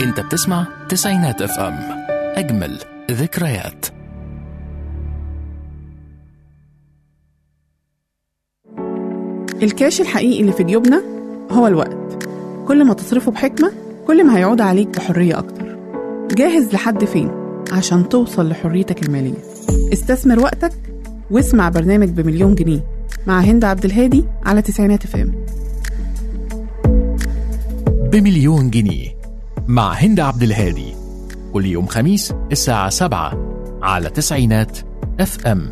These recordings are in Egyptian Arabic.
انت بتسمع تسعينات اف ام اجمل ذكريات الكاش الحقيقي اللي في جيوبنا هو الوقت كل ما تصرفه بحكمة كل ما هيعود عليك بحرية أكتر جاهز لحد فين عشان توصل لحريتك المالية استثمر وقتك واسمع برنامج بمليون جنيه مع هند عبد الهادي على تسعينات فام بمليون جنيه مع هند عبد الهادي كل يوم خميس الساعة 7 على تسعينات اف ام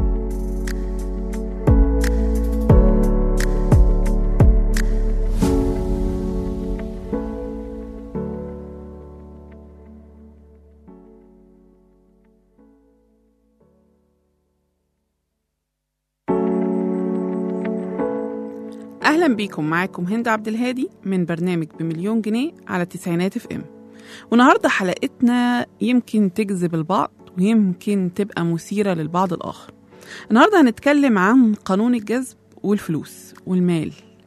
أهلا بيكم معاكم هند عبد الهادي من برنامج بمليون جنيه على تسعينات اف ام والنهارده حلقتنا يمكن تجذب البعض ويمكن تبقى مثيرة للبعض الآخر النهارده هنتكلم عن قانون الجذب والفلوس والمال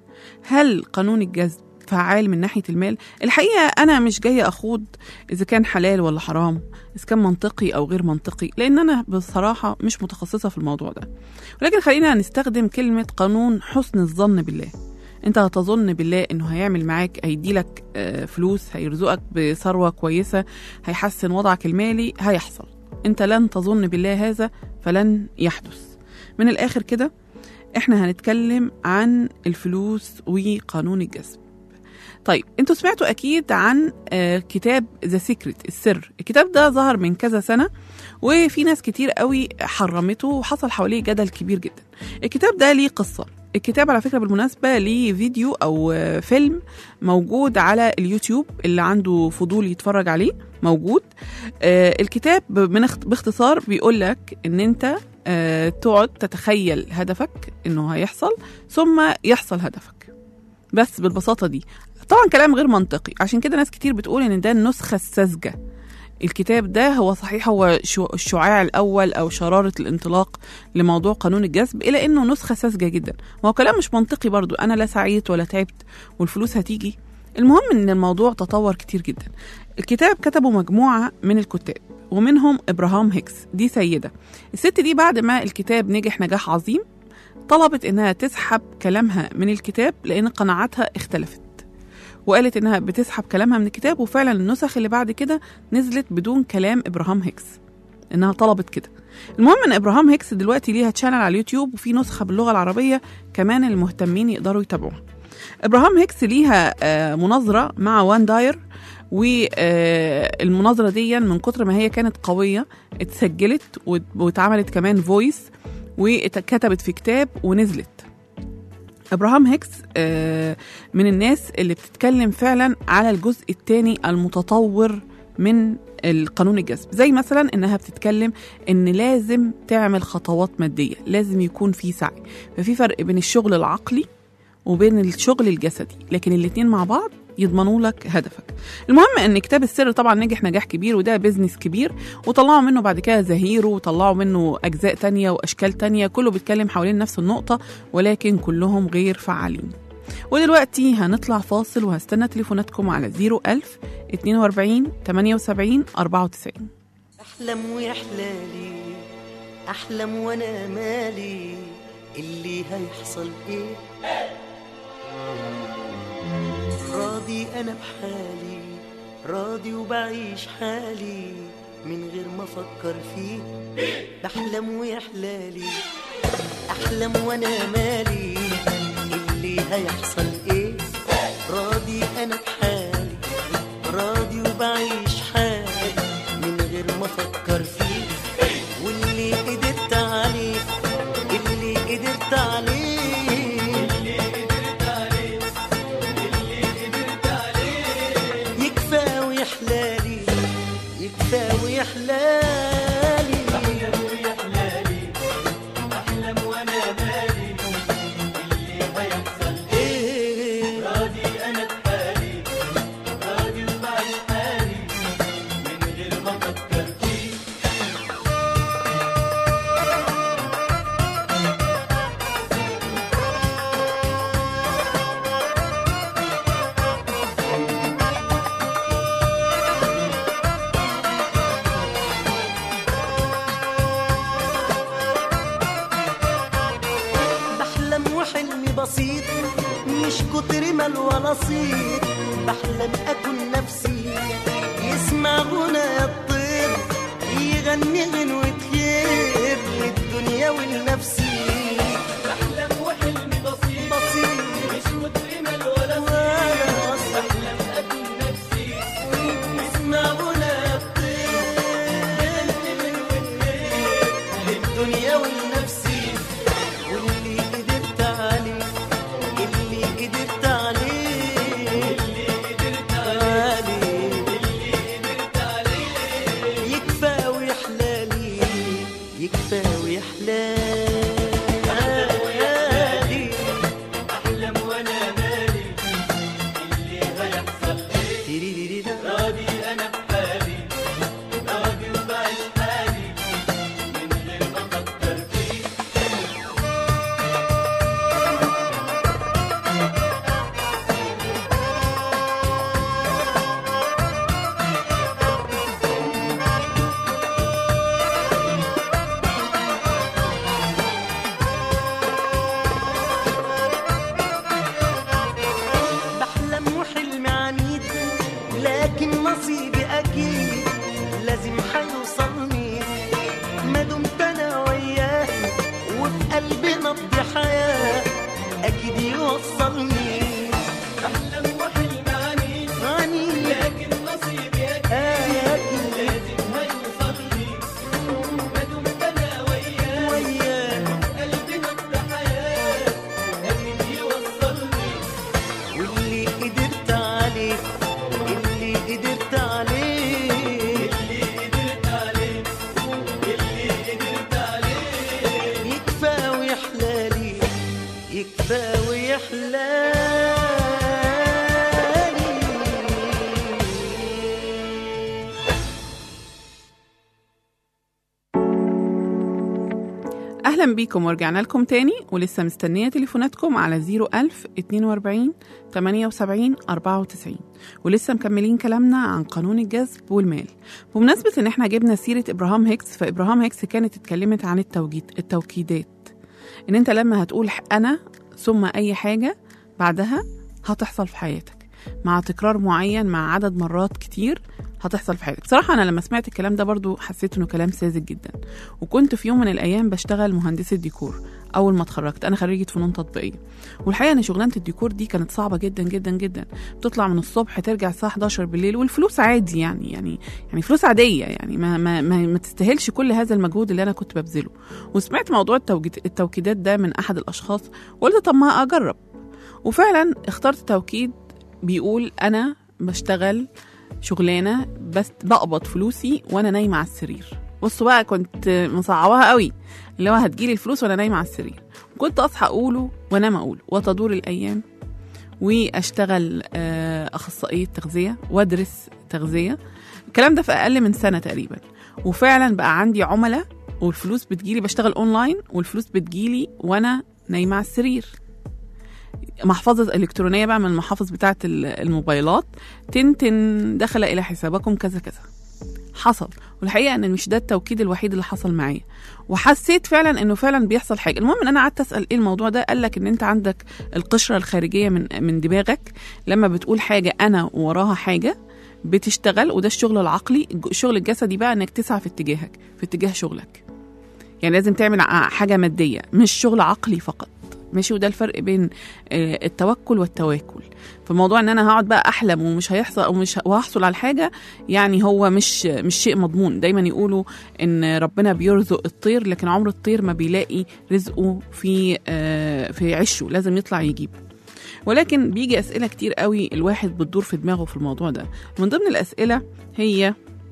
هل قانون الجذب فعال من ناحية المال؟ الحقيقة أنا مش جاية أخوض إذا كان حلال ولا حرام إذا كان منطقي أو غير منطقي لأن أنا بصراحة مش متخصصة في الموضوع ده ولكن خلينا نستخدم كلمة قانون حسن الظن بالله انت هتظن بالله انه هيعمل معاك هيديلك آه، فلوس هيرزقك بثروة كويسة هيحسن وضعك المالي هيحصل انت لن تظن بالله هذا فلن يحدث من الاخر كده احنا هنتكلم عن الفلوس وقانون الجذب طيب انتوا سمعتوا اكيد عن آه، كتاب ذا سيكريت السر الكتاب ده ظهر من كذا سنه وفي ناس كتير قوي حرمته وحصل حواليه جدل كبير جدا الكتاب ده ليه قصه الكتاب على فكره بالمناسبه ليه فيديو او آه، فيلم موجود على اليوتيوب اللي عنده فضول يتفرج عليه موجود آه، الكتاب من اخت- باختصار بيقول لك ان انت آه، تقعد تتخيل هدفك انه هيحصل ثم يحصل هدفك بس بالبساطه دي طبعا كلام غير منطقي عشان كده ناس كتير بتقول ان ده النسخه الساذجه الكتاب ده هو صحيح هو شو- الشعاع الاول او شراره الانطلاق لموضوع قانون الجذب الى انه نسخه ساذجه جدا وهو كلام مش منطقي برضو انا لا سعيت ولا تعبت والفلوس هتيجي المهم ان الموضوع تطور كتير جدا الكتاب كتبه مجموعه من الكتاب ومنهم ابراهام هيكس دي سيده الست دي بعد ما الكتاب نجح نجاح عظيم طلبت انها تسحب كلامها من الكتاب لان قناعاتها اختلفت وقالت انها بتسحب كلامها من الكتاب وفعلا النسخ اللي بعد كده نزلت بدون كلام ابراهام هيكس انها طلبت كده المهم ان ابراهام هيكس دلوقتي ليها تشانل على اليوتيوب وفي نسخه باللغه العربيه كمان المهتمين يقدروا يتابعوها ابراهام هيكس ليها آه، مناظره مع وان داير والمناظره دي من كتر ما هي كانت قويه اتسجلت وات- واتعملت كمان فويس واتكتبت في كتاب ونزلت ابراهام هيكس آه، من الناس اللي بتتكلم فعلا على الجزء الثاني المتطور من القانون الجذب زي مثلا انها بتتكلم ان لازم تعمل خطوات ماديه لازم يكون في سعي ففي فرق بين الشغل العقلي وبين الشغل الجسدي لكن الاتنين مع بعض يضمنوا لك هدفك المهم ان كتاب السر طبعا نجح نجاح كبير وده بيزنس كبير وطلعوا منه بعد كده زهيرو وطلعوا منه اجزاء تانية واشكال تانية كله بيتكلم حوالين نفس النقطه ولكن كلهم غير فعالين ودلوقتي هنطلع فاصل وهستنى تليفوناتكم على 01000 42 78 94 احلم ويحلالي احلم وانا مالي اللي هيحصل ايه راضي انا بحالي راضي وبعيش حالي من غير ما افكر فيه بحلم ويحلالي احلم وانا مالي اللي هيحصل ايه راضي انا بحالي راضي وبعيش حالي من غير ما افكر فيه واللي قدرت عليه اللي قدرت عليه يكفى ويحلالي يكفى ويحلالي احلم وانا مالي اللي هيحصل ايه راضي انا بحالي مش كتر مال ولا صيت بحلم اكون نفسي يسمع غنى الطير يغني غنوة خير للدنيا ولنفسي بحلم وحلمي بسيط بسيط مش كتر مال ولا ولا صيت بحلم اكون نفسي يسمع غنى الطير للدنيا ولنفسي واللي قدرت عليه اللي قدرت عليه اللي قدرت عليه اللي قدرت عليه يكفى ويحلالي يكفى ويحلالي احلم وانا مالي اللي هيحصل ايه تيريريريرا. راضي انا بحالي راضي وبعيش حالي من غير ما افكر فيه بحلم وحلمي عنيد لكن نصيبي اكيد لازم حيوصلني ما دمت انا وياه وفي قلبي نبض حياه اكيد يوصلني احلم وحلم عنيد عنيد لكن نصيبي اكيد اكيد لازم هيوصلني ما دمت انا وياه وياه قلبي نبض حياه اكيد يوصلني واللي قدرت عليه اللي قدرت عليه اللي قدرت عليه اللي قدرت عليه يكفى ويحلالي يكفى ويحلالي أهلا بيكم ورجعنا لكم تاني ولسه مستنية تليفوناتكم على 01000 42 78 94 ولسه مكملين كلامنا عن قانون الجذب والمال بمناسبة إن إحنا جبنا سيرة إبراهام هيكس فإبراهام هيكس كانت اتكلمت عن التوجيد التوكيدات إن أنت لما هتقول أنا ثم أي حاجة بعدها هتحصل في حياتك مع تكرار معين مع عدد مرات كتير هتحصل في حياتك بصراحة أنا لما سمعت الكلام ده برضو حسيت إنه كلام ساذج جدا وكنت في يوم من الأيام بشتغل مهندسة ديكور أول ما اتخرجت أنا خريجة فنون تطبيقية والحقيقة إن شغلانة الديكور دي كانت صعبة جدا جدا جدا بتطلع من الصبح ترجع الساعة 11 بالليل والفلوس عادي يعني يعني يعني فلوس عادية يعني ما ما ما, ما تستاهلش كل هذا المجهود اللي أنا كنت ببذله وسمعت موضوع التوجيد التوكيدات ده من أحد الأشخاص وقلت طب ما أجرب وفعلا اخترت توكيد بيقول أنا بشتغل شغلانه بس بقبض فلوسي وانا نايمه على السرير بصوا بقى كنت مصعباها قوي اللي هو هتجيلي الفلوس وانا نايمه على السرير كنت اصحى اقوله وانام اقوله وتدور الايام واشتغل آه، اخصائيه تغذيه وادرس تغذيه الكلام ده في اقل من سنه تقريبا وفعلا بقى عندي عملاء والفلوس بتجيلي بشتغل اونلاين والفلوس بتجيلي وانا نايمه على السرير محفظة إلكترونية بقى من المحافظ بتاعة ال- الموبايلات تنتن دخل إلى حسابكم كذا كذا حصل والحقيقة إن مش ده التوكيد الوحيد اللي حصل معايا وحسيت فعلا إنه فعلا بيحصل حاجة المهم إن أنا قعدت أسأل إيه الموضوع ده قال لك إن أنت عندك القشرة الخارجية من من دماغك لما بتقول حاجة أنا وراها حاجة بتشتغل وده الشغل العقلي الشغل الجسدي بقى إنك تسعى في اتجاهك في اتجاه شغلك يعني لازم تعمل ع- حاجة مادية مش شغل عقلي فقط ماشي وده الفرق بين آه، التوكل والتواكل فموضوع ان انا هقعد بقى احلم ومش هيحصل او مش ه- وهحصل على حاجه يعني هو مش مش شيء مضمون دايما يقولوا ان ربنا بيرزق الطير لكن عمر الطير ما بيلاقي رزقه في آه، في عشه لازم يطلع يجيب ولكن بيجي اسئله كتير قوي الواحد بتدور في دماغه في الموضوع ده من ضمن الاسئله هي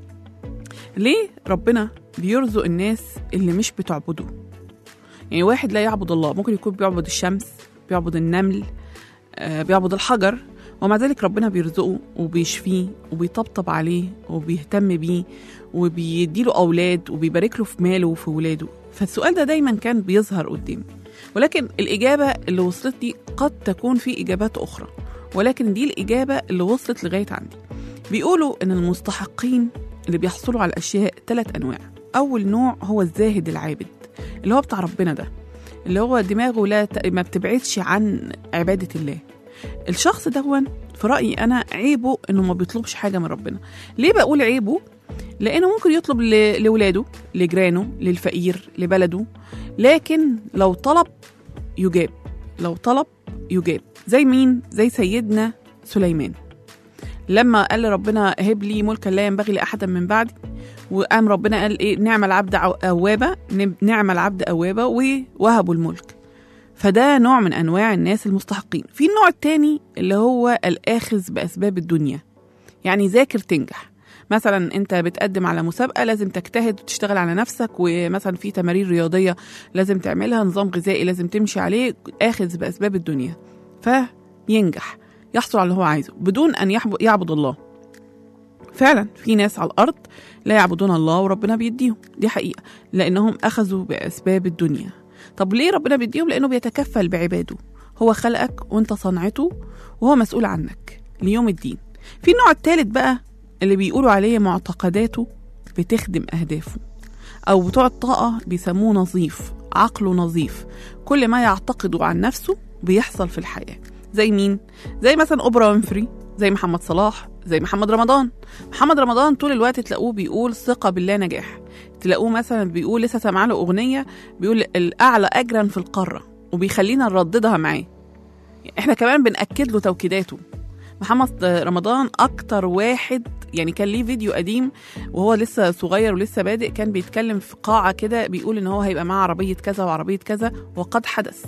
ليه ربنا بيرزق الناس اللي مش بتعبده يعني واحد لا يعبد الله ممكن يكون بيعبد الشمس بيعبد النمل آه، بيعبد الحجر ومع ذلك ربنا بيرزقه وبيشفيه وبيطبطب عليه وبيهتم بيه وبيديله أولاد وبيبارك له في ماله وفي ولاده فالسؤال ده دايما كان بيظهر قدامي ولكن الإجابة اللي وصلت لي قد تكون في إجابات أخرى ولكن دي الإجابة اللي وصلت لغاية عندي بيقولوا إن المستحقين اللي بيحصلوا على الأشياء ثلاث أنواع أول نوع هو الزاهد العابد اللي هو بتاع ربنا ده اللي هو دماغه لا ت... ما بتبعدش عن عبادة الله الشخص دون في رايي انا عيبه انه ما بيطلبش حاجه من ربنا ليه بقول عيبه لانه ممكن يطلب ل- لاولاده لجيرانه للفقير لبلده لكن لو طلب يجاب لو طلب يجاب زي مين زي سيدنا سليمان لما قال ربنا هب لي ملكا لا ينبغي لاحد من بعدي وقام ربنا قال ايه نعم العبد عو- اوابه نب- نعم العبد اوابه ووهبوا الملك فده نوع من انواع الناس المستحقين في النوع التاني اللي هو الاخذ باسباب الدنيا يعني ذاكر تنجح مثلا انت بتقدم على مسابقه لازم تجتهد وتشتغل على نفسك ومثلا في تمارين رياضيه لازم تعملها نظام غذائي لازم تمشي عليه اخذ باسباب الدنيا فينجح يحصل على اللي هو عايزه بدون ان يحب- يعبد الله فعلا في ناس على الارض لا يعبدون الله وربنا بيديهم دي حقيقه لانهم اخذوا باسباب الدنيا طب ليه ربنا بيديهم لانه بيتكفل بعباده هو خلقك وانت صنعته وهو مسؤول عنك ليوم الدين في النوع الثالث بقى اللي بيقولوا عليه معتقداته بتخدم اهدافه او بتوع الطاقه بيسموه نظيف عقله نظيف كل ما يعتقده عن نفسه بيحصل في الحياه زي مين زي مثلا اوبرا وينفري زي محمد صلاح زي محمد رمضان محمد رمضان طول الوقت تلاقوه بيقول ثقة بالله نجاح تلاقوه مثلا بيقول لسه سامع له أغنية بيقول الأعلى أجرا في القارة وبيخلينا نرددها معاه احنا كمان بنأكد له توكيداته محمد رمضان أكتر واحد يعني كان ليه فيديو قديم وهو لسه صغير ولسه بادئ كان بيتكلم في قاعة كده بيقول إن هو هيبقى معاه عربية كذا وعربية كذا وقد حدث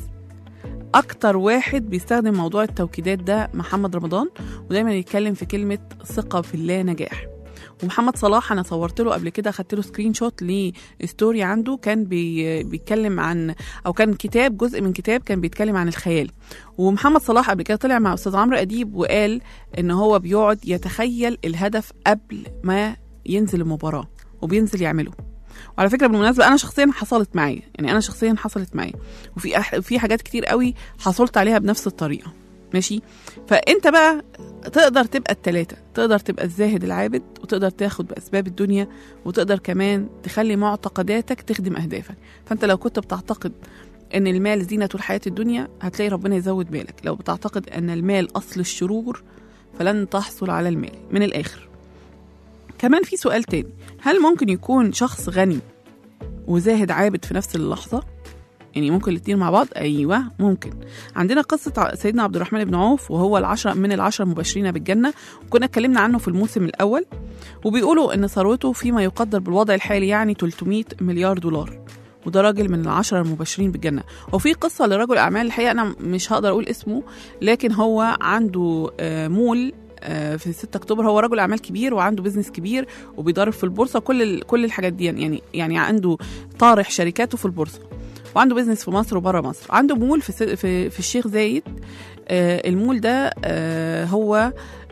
أكتر واحد بيستخدم موضوع التوكيدات ده محمد رمضان ودايما يتكلم في كلمة ثقة في الله نجاح ومحمد صلاح انا صورت له قبل كده خدت له سكرين شوت لستوري عنده كان بي بيتكلم عن او كان كتاب جزء من كتاب كان بيتكلم عن الخيال ومحمد صلاح قبل كده طلع مع استاذ عمرو اديب وقال ان هو بيقعد يتخيل الهدف قبل ما ينزل المباراه وبينزل يعمله وعلى فكره بالمناسبه انا شخصيا حصلت معايا يعني انا شخصيا حصلت معايا وفي أح... في حاجات كتير قوي حصلت عليها بنفس الطريقه ماشي فانت بقى تقدر تبقى التلاتة تقدر تبقى الزاهد العابد وتقدر تاخد بأسباب الدنيا وتقدر كمان تخلي معتقداتك تخدم أهدافك فأنت لو كنت بتعتقد أن المال زينة الحياة الدنيا هتلاقي ربنا يزود بالك لو بتعتقد أن المال أصل الشرور فلن تحصل على المال من الآخر كمان في سؤال تاني هل ممكن يكون شخص غني وزاهد عابد في نفس اللحظة؟ يعني ممكن الاتنين مع بعض ايوه ممكن عندنا قصه ع- سيدنا عبد الرحمن بن عوف وهو العشرة من العشرة المبشرين بالجنه وكنا اتكلمنا عنه في الموسم الاول وبيقولوا ان ثروته فيما يقدر بالوضع الحالي يعني 300 مليار دولار وده راجل من العشرة المبشرين بالجنة وفي قصة لرجل أعمال الحقيقة أنا مش هقدر أقول اسمه لكن هو عنده آه، مول آه، في 6 اكتوبر هو رجل اعمال كبير وعنده بزنس كبير وبيضارب في البورصه وكل ال- كل الحاجات دي يعني يعني عنده طارح شركاته في البورصه وعنده بيزنس في مصر وبره مصر عنده مول في س- في, في الشيخ زايد آه المول ده آه هو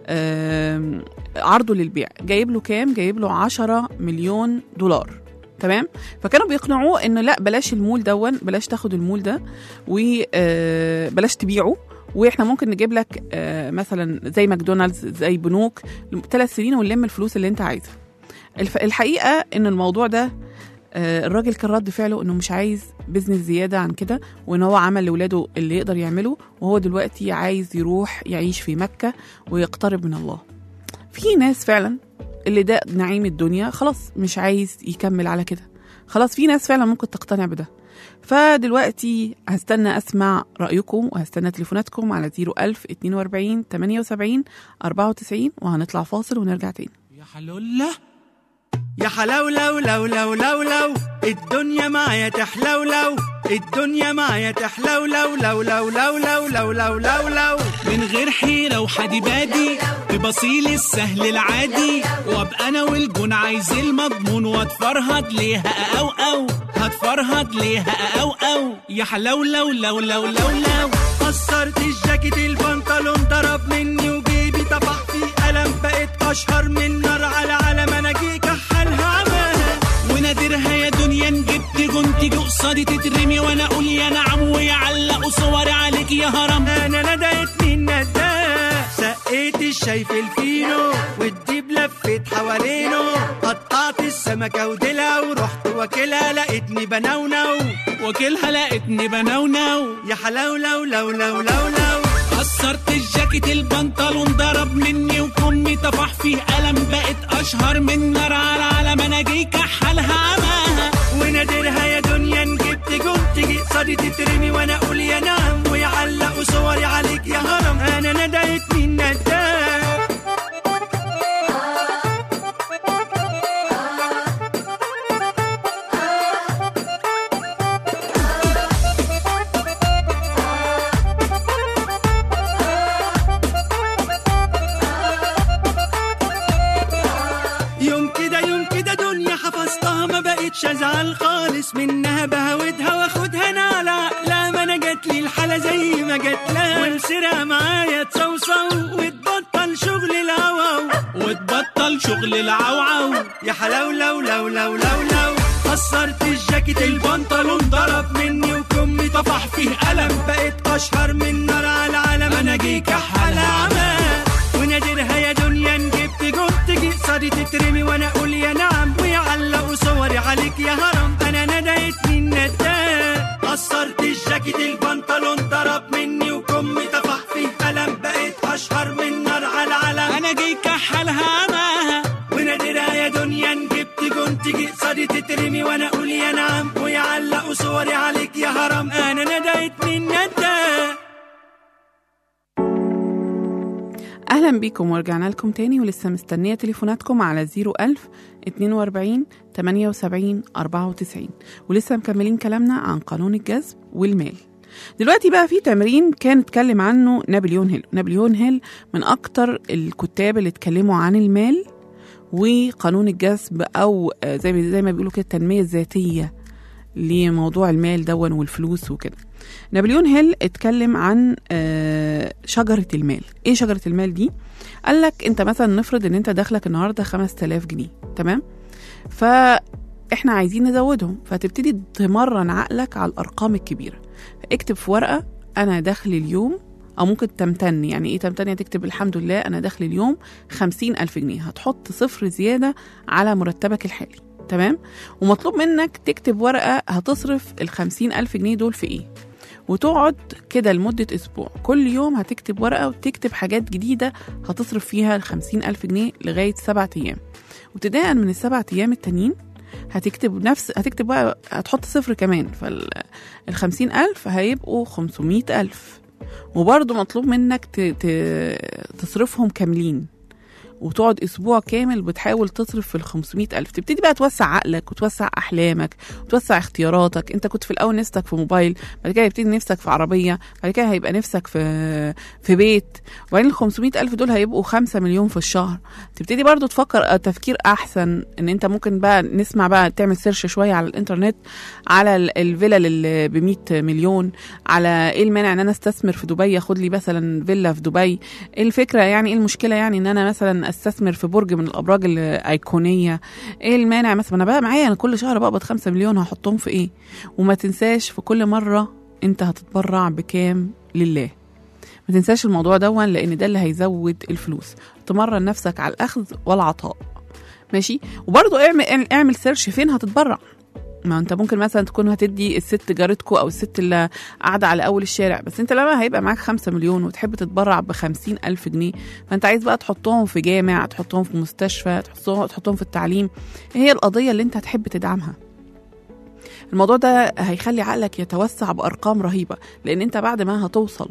آه عرضه للبيع جايب له كام جايب له 10 مليون دولار تمام فكانوا بيقنعوه انه لا بلاش المول دون بلاش تاخد المول ده وبلاش تبيعه واحنا ممكن نجيب لك آه، مثلا زي ماكدونالدز زي بنوك ثلاث سنين ونلم الفلوس اللي انت عايزها الف- الحقيقه ان الموضوع ده آه، الراجل كان رد فعله انه مش عايز بزنس زياده عن كده وان هو عمل لاولاده اللي يقدر يعمله وهو دلوقتي عايز يروح يعيش في مكه ويقترب من الله في ناس فعلا اللي ده نعيم الدنيا خلاص مش عايز يكمل على كده خلاص في ناس فعلا ممكن تقتنع بده فدلوقتي هستنى اسمع رايكم وهستنى تليفوناتكم على 01000 42 78 94 وهنطلع فاصل ونرجع تاني يا حلولة يا حلاولو لو لو لو لو الدنيا معايا تحلولو الدنيا معايا تحلولو لو لو لو لو لو لو لو لو من غير حيرة وحدي بادي ببصيل السهل العادي وابقى انا والجون عايز المضمون واتفرهد ليها او او هتفرهد ليها او او يا حلولة لو لو لو لو كسرت الجاكيت البنطلون ضرب مني وجيبي طفح في قلم بقيت اشهر من نار على علم انا جي كحلها عماها ونادرها يا دنيا إن جبت جون تيجي قصادي تترمي وانا اقول يا نعم ويعلقوا صوري عليك يا هرم انا ندهتني النداه سقيت الشاي في الفينو والديب لفيت حوالينه قطعت السمكة وديلها ورحت واكلها لقيت لقيتني بنونو واكلها لقيتني بنونو يا حلاو لو لو لو لو لو كسرت الجاكيت البنطلون ضرب مني وكمي طفح فيه قلم بقت اشهر من نار على علم انا جاي كحلها عماها ونادرها يا دنيا إن جبت جون تيجي قصادي تترمي وانا اقول يا نعم ويعلقوا صوري عليك يا هرم انا ندهت مين نداه يوم كده يوم كده دنيا حفظتها ما بقتش ازعل خالص منها بهودها واخدها نعلى لا ما انا جات لي الحاله زي ما جات لها والسرقه معايا تصوصو وتبطل شغل الهوا وتبطل شغل العوعو يا حلاو لو لو لو لو لو كسرت الجاكيت البنطلون ضرب مني وكمي طفح فيه قلم بقيت اشهر من نار على العالم انا جي كحل عمى ونادرها يا دنيا إن جبت جون تجي قصادي تترمي وانا اقول يا نعم ويعلقوا صوري عليك يا هرم انا ندهت مين نداه كسرت الجاكيت البنطلون ضرب مني وكمي طفح فيه قلم بقيت اشهر من نار على العالم انا جاي كحلها عماها ونادرها يا دنيا إن جبت جون تيجي قصادي تترمي وانا اقول يا نعم ويعلقوا صوري عليك يا هرم انا ندهت من نداه اهلا بيكم ورجعنا لكم تاني ولسه مستنيه تليفوناتكم على 01000 42 78 94 ولسه مكملين كلامنا عن قانون الجذب والمال دلوقتي بقى في تمرين كان اتكلم عنه نابليون هيل نابليون هيل من اكتر الكتاب اللي اتكلموا عن المال وقانون الجذب او آه، زي زي ما بيقولوا كده التنميه الذاتيه لموضوع المال دون والفلوس وكده نابليون هيل اتكلم عن آه، شجرة المال ايه شجرة المال دي قال لك انت مثلا نفرض ان انت دخلك النهاردة 5000 جنيه تمام فاحنا عايزين نزودهم فتبتدي تمرن عقلك على الارقام الكبيرة اكتب في ورقة انا دخلي اليوم او ممكن تمتن يعني ايه تمتن يعني تكتب الحمد لله انا دخلي اليوم خمسين الف جنيه هتحط صفر زيادة على مرتبك الحالي تمام ومطلوب منك تكتب ورقة هتصرف الخمسين ألف جنيه دول في إيه وتقعد كده لمدة أسبوع كل يوم هتكتب ورقة وتكتب حاجات جديدة هتصرف فيها الخمسين ألف جنيه لغاية سبعة أيام وابتداء من السبعة أيام التانيين هتكتب نفس هتكتب بقى هتحط صفر كمان فالخمسين ألف هيبقوا خمسمية ألف وبرضه مطلوب منك ت... ت... تصرفهم كاملين وتقعد اسبوع كامل بتحاول تصرف في ال 500 الف تبتدي بقى توسع عقلك وتوسع احلامك وتوسع اختياراتك انت كنت في الاول نفسك في موبايل بعد كده يبتدي نفسك في عربيه بعد كده هيبقى نفسك في في بيت وبعدين ال 500 الف دول هيبقوا 5 مليون في الشهر تبتدي برضو تفكر تفكير احسن ان انت ممكن بقى نسمع بقى تعمل سيرش شويه على الانترنت على ال- الفيلل اللي ب 100 مليون على ايه المانع ان انا استثمر في دبي اخد لي مثلا فيلا في دبي ايه الفكره يعني ايه المشكله يعني ان انا مثلا استثمر في برج من الابراج الايقونيه ايه المانع مثلا انا بقى معايا انا كل شهر بقبض 5 مليون هحطهم في ايه وما تنساش في كل مره انت هتتبرع بكام لله ما تنساش الموضوع دون لان ده اللي هيزود الفلوس تمرن نفسك على الاخذ والعطاء ماشي وبرضه اعمل اعمل سيرش فين هتتبرع ما انت ممكن مثلا تكون هتدي الست جارتكو او الست اللي قاعده على اول الشارع بس انت لما هيبقى معاك خمسة مليون وتحب تتبرع بخمسين الف جنيه فانت عايز بقى تحطهم في جامع تحطهم في مستشفى تحطهم, تحطهم في التعليم ايه هي القضيه اللي انت هتحب تدعمها الموضوع ده هيخلي عقلك يتوسع بارقام رهيبه لان انت بعد ما هتوصل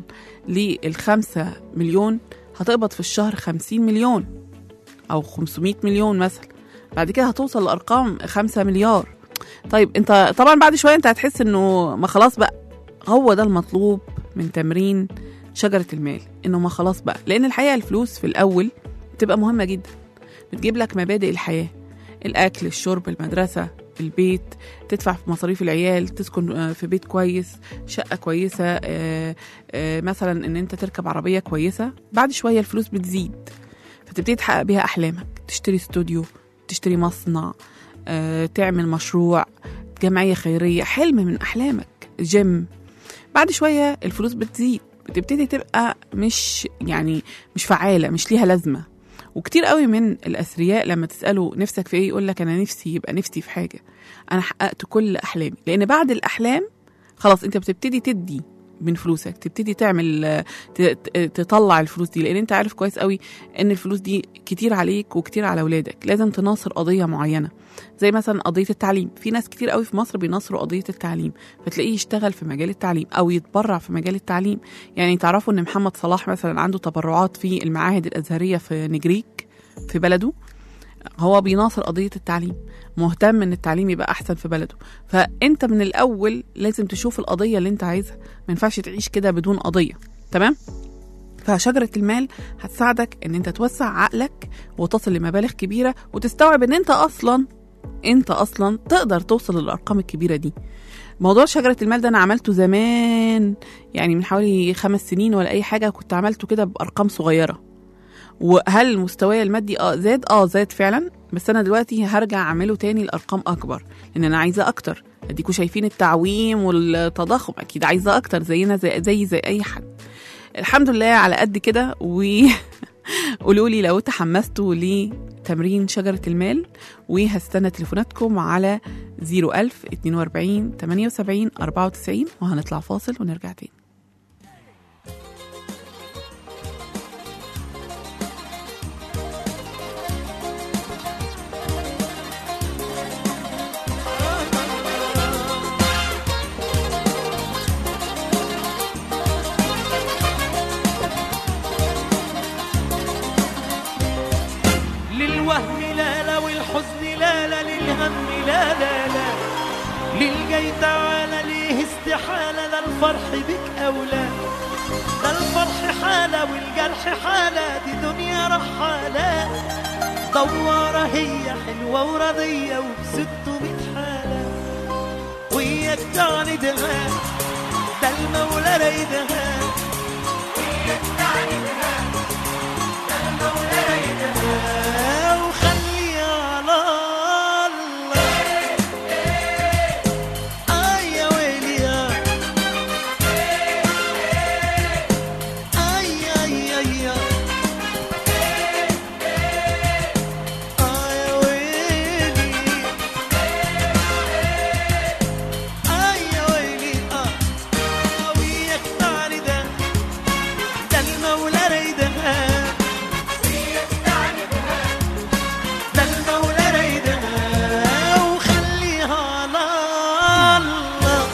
للخمسة مليون هتقبض في الشهر خمسين مليون او 500 مليون مثلا بعد كده هتوصل لارقام خمسة مليار طيب انت طبعا بعد شويه انت هتحس انه ما خلاص بقى هو ده المطلوب من تمرين شجره المال انه ما خلاص بقى لان الحقيقه الفلوس في الاول بتبقى مهمه جدا بتجيب لك مبادئ الحياه الاكل الشرب المدرسه البيت تدفع في مصاريف العيال تسكن آه، في بيت كويس شقه كويسه آه، آه، مثلا ان انت تركب عربيه كويسه بعد شويه الفلوس بتزيد فتبتدي تحقق بيها احلامك تشتري استوديو تشتري مصنع آه، تعمل مشروع جمعية خيرية حلم من أحلامك جيم بعد شوية الفلوس بتزيد بتبتدي تبقى مش يعني مش فعالة مش ليها لازمة وكتير قوي من الاثرياء لما تساله نفسك في ايه يقول لك انا نفسي يبقى نفسي في حاجه انا حققت كل احلامي لان بعد الاحلام خلاص انت بتبتدي تدي من فلوسك تبتدي تعمل آه، ت- ت- تطلع الفلوس دي لان انت عارف كويس قوي ان الفلوس دي كتير عليك وكتير على اولادك لازم تناصر قضيه معينه زي مثلا قضيه التعليم في ناس كتير قوي في مصر بيناصروا قضيه التعليم فتلاقيه يشتغل في مجال التعليم او يتبرع في مجال التعليم يعني تعرفوا ان محمد صلاح مثلا عنده تبرعات في المعاهد الازهريه في نجريك في بلده هو بيناصر قضية التعليم مهتم ان التعليم يبقى احسن في بلده فانت من الاول لازم تشوف القضية اللي انت عايزها ما ينفعش تعيش كده بدون قضية تمام فشجرة المال هتساعدك ان انت توسع عقلك وتصل لمبالغ كبيرة وتستوعب ان انت اصلا انت اصلا تقدر توصل للارقام الكبيرة دي موضوع شجرة المال ده انا عملته زمان يعني من حوالي خمس سنين ولا اي حاجة كنت عملته كده بارقام صغيرة وهل مستواي المادي اه زاد اه زاد فعلا بس انا دلوقتي هرجع اعمله تاني لارقام اكبر لان انا عايزه اكتر اديكوا شايفين التعويم والتضخم اكيد عايزه اكتر زينا زي زي زي اي حد الحمد لله على قد كده وقولوا لي لو تحمستوا لتمرين شجرة المال وهستنى تليفوناتكم على 01000 42 78 94 وهنطلع فاصل ونرجع تاني للوهم لا لا والحزن لا لا للهم لا لا لا للجاي تعالى ليه استحالة ده الفرح بك أولى ده الفرح حالة والجرح حالة دي دنيا رحالة دوارة هي حلوة ورضية وبستمية حالة وياك تعاندها ده المولى رايدها وخلي على الله آه يا ويلي يا آي آي آي آي آه يا ويلي آه يا ويلي آه آه وياك تعالي ده ده المولى رايدها ده المولى رايدها وخليها على الله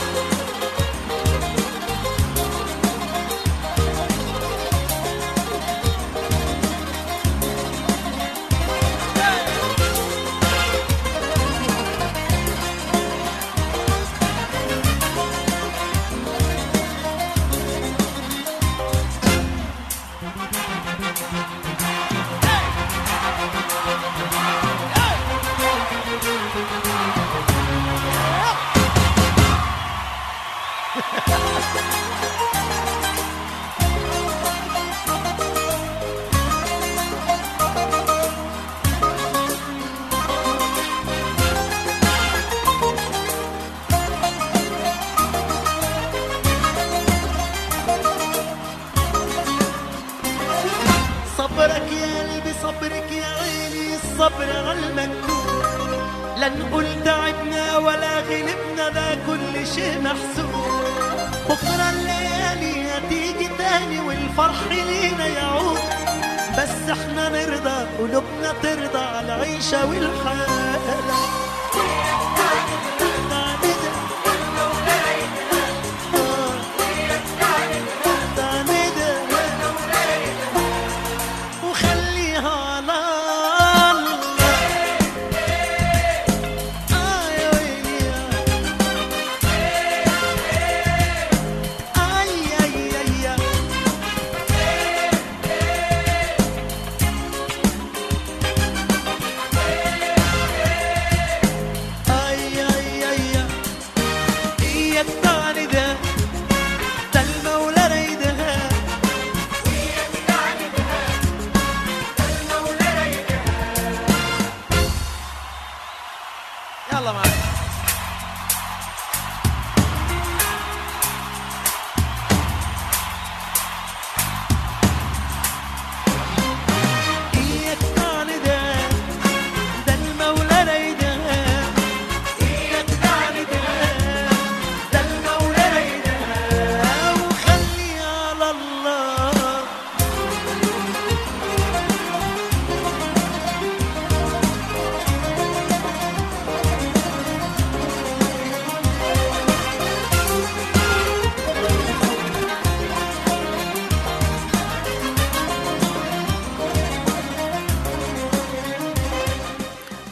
صبرك يا قلبي صبرك يا عيني الصبر على المكتوب لا نقول تعبنا ولا غلبنا ده كل شيء محسوب بكرة الليالي هتيجي تاني والفرح لينا يعود بس احنا نرضى قلوبنا ترضى على العيشة والحالة وخليها على الله آه يا ويلي يا آي آي آي آي آي آي آي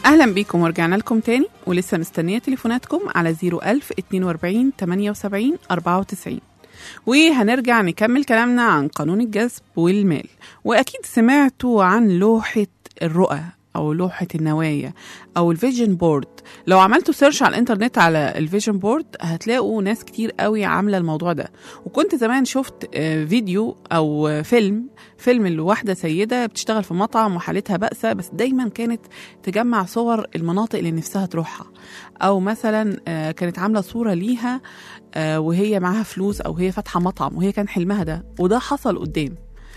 اهلا بيكم ورجعنا لكم تاني ولسه مستنيه تليفوناتكم على 01000 42 78 94 وهنرجع نكمل كلامنا عن قانون الجذب والمال واكيد سمعتوا عن لوحه الرؤى او لوحه النوايا او الفيجن بورد لو عملتوا سيرش على الانترنت على الفيجن بورد هتلاقوا ناس كتير قوي عامله الموضوع ده وكنت زمان شفت آه، فيديو او آه، فيلم فيلم لواحده سيده بتشتغل في مطعم وحالتها بائسه بس دايما كانت تجمع صور المناطق اللي نفسها تروحها او مثلا آه، كانت عامله صوره ليها آه، وهي معاها فلوس او هي فاتحه مطعم وهي كان حلمها ده وده حصل قدام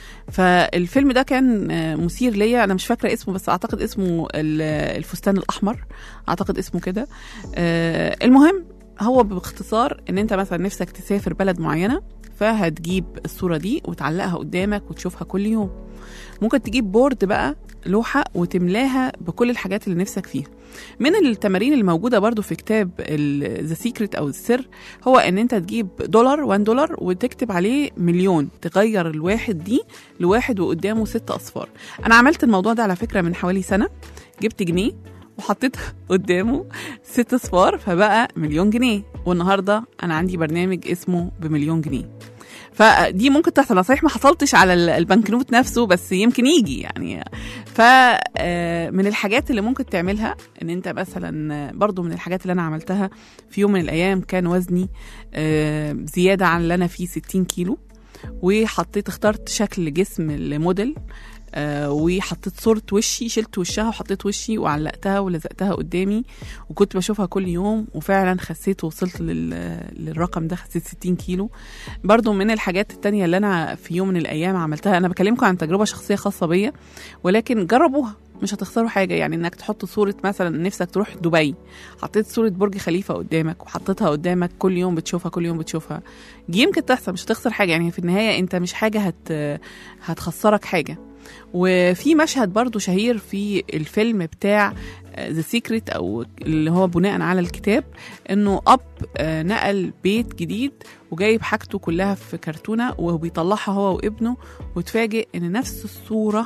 فالفيلم ده كان آه، مثير ليا انا مش فاكره اسمه بس اعتقد اسمه ال- الفستان الاحمر اعتقد اسمه كده آه، المهم هو باختصار ان انت مثلا نفسك تسافر بلد معينه فهتجيب الصوره دي وتعلقها قدامك وتشوفها كل يوم ممكن تجيب بورد بقى لوحه وتملاها بكل الحاجات اللي نفسك فيها من التمارين الموجوده برضو في كتاب ذا سيكريت او السر هو ان انت تجيب دولار 1 دولار وتكتب عليه مليون تغير الواحد دي لواحد وقدامه ست اصفار انا عملت الموضوع ده على فكره من حوالي سنه جبت جنيه وحطيت قدامه ست اصفار فبقى مليون جنيه والنهارده انا عندي برنامج اسمه بمليون جنيه فدي ممكن تحصل انا صحيح ما حصلتش على ال- البنكنوت نفسه بس يمكن يجي يعني ف آه، من الحاجات اللي ممكن تعملها ان انت مثلا آه، برضو من الحاجات اللي انا عملتها في يوم من الايام كان وزني آه، زياده عن اللي انا فيه 60 كيلو وحطيت اخترت شكل جسم الموديل آه، وحطيت صورة وشي شلت وشها وحطيت وشي وعلقتها ولزقتها قدامي وكنت بشوفها كل يوم وفعلا خسيت ووصلت لل... للرقم ده خسيت 60 كيلو برضو من الحاجات التانية اللي أنا في يوم من الأيام عملتها أنا بكلمكم عن تجربة شخصية خاصة بيا ولكن جربوها مش هتخسروا حاجة يعني انك تحط صورة مثلا نفسك تروح دبي حطيت صورة برج خليفة قدامك وحطيتها قدامك كل يوم بتشوفها كل يوم بتشوفها يمكن تحصل مش هتخسر حاجة يعني في النهاية انت مش حاجة هت هتخسرك حاجة وفي مشهد برضو شهير في الفيلم بتاع ذا سيكريت او اللي هو بناء على الكتاب انه اب آه، نقل بيت جديد وجايب حاجته كلها في كرتونه وبيطلعها هو وابنه وتفاجئ ان نفس الصوره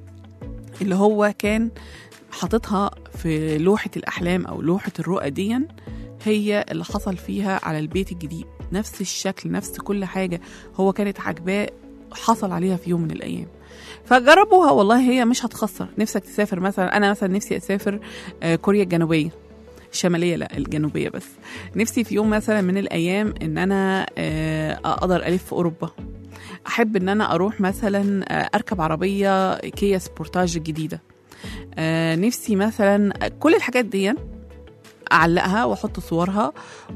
اللي هو كان حاططها في لوحه الاحلام او لوحه الرؤى ديا هي اللي حصل فيها على البيت الجديد نفس الشكل نفس كل حاجه هو كانت عاجباه حصل عليها في يوم من الايام فجربوها والله هي مش هتخسر نفسك تسافر مثلا انا مثلا نفسي اسافر آه، كوريا الجنوبيه الشماليه لا الجنوبيه بس نفسي في يوم مثلا من الايام ان انا آه، اقدر الف في اوروبا احب ان انا اروح مثلا آه، اركب عربيه كيا سبورتاج الجديده آه، نفسي مثلا كل الحاجات دي اعلقها واحط صورها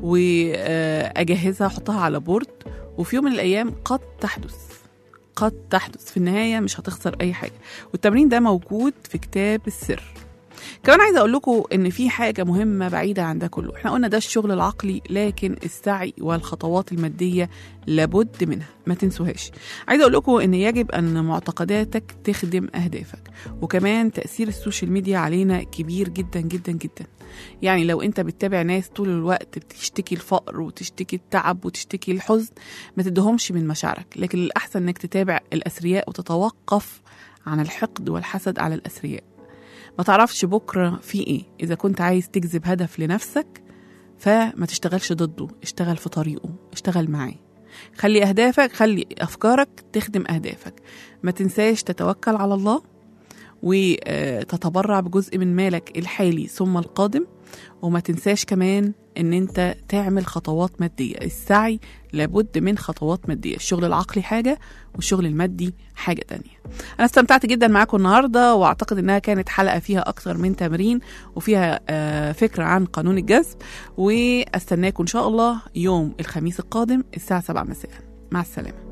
واجهزها احطها على بورد وفي يوم من الايام قد تحدث قد تحدث في النهايه مش هتخسر اي حاجه والتمرين ده موجود في كتاب السر كمان عايزه اقول لكم ان في حاجه مهمه بعيده عن ده كله احنا قلنا ده الشغل العقلي لكن السعي والخطوات الماديه لابد منها ما تنسوهاش عايزه اقول لكم ان يجب ان معتقداتك تخدم اهدافك وكمان تاثير السوشيال ميديا علينا كبير جدا جدا جدا يعني لو انت بتتابع ناس طول الوقت بتشتكي الفقر وتشتكي التعب وتشتكي الحزن ما تدهمش من مشاعرك لكن الاحسن انك تتابع الاثرياء وتتوقف عن الحقد والحسد على الاثرياء ما تعرفش بكره في ايه اذا كنت عايز تجذب هدف لنفسك فما تشتغلش ضده اشتغل في طريقه اشتغل معاه خلي اهدافك خلي افكارك تخدم اهدافك ما تنساش تتوكل على الله وتتبرع بجزء من مالك الحالي ثم القادم وما تنساش كمان ان انت تعمل خطوات مادية السعي لابد من خطوات مادية الشغل العقلي حاجة والشغل المادي حاجة تانية انا استمتعت جدا معاكم النهاردة واعتقد انها كانت حلقة فيها اكتر من تمرين وفيها آه، فكرة عن قانون الجذب واستناكم ان شاء الله يوم الخميس القادم الساعة 7 مساء مع السلامة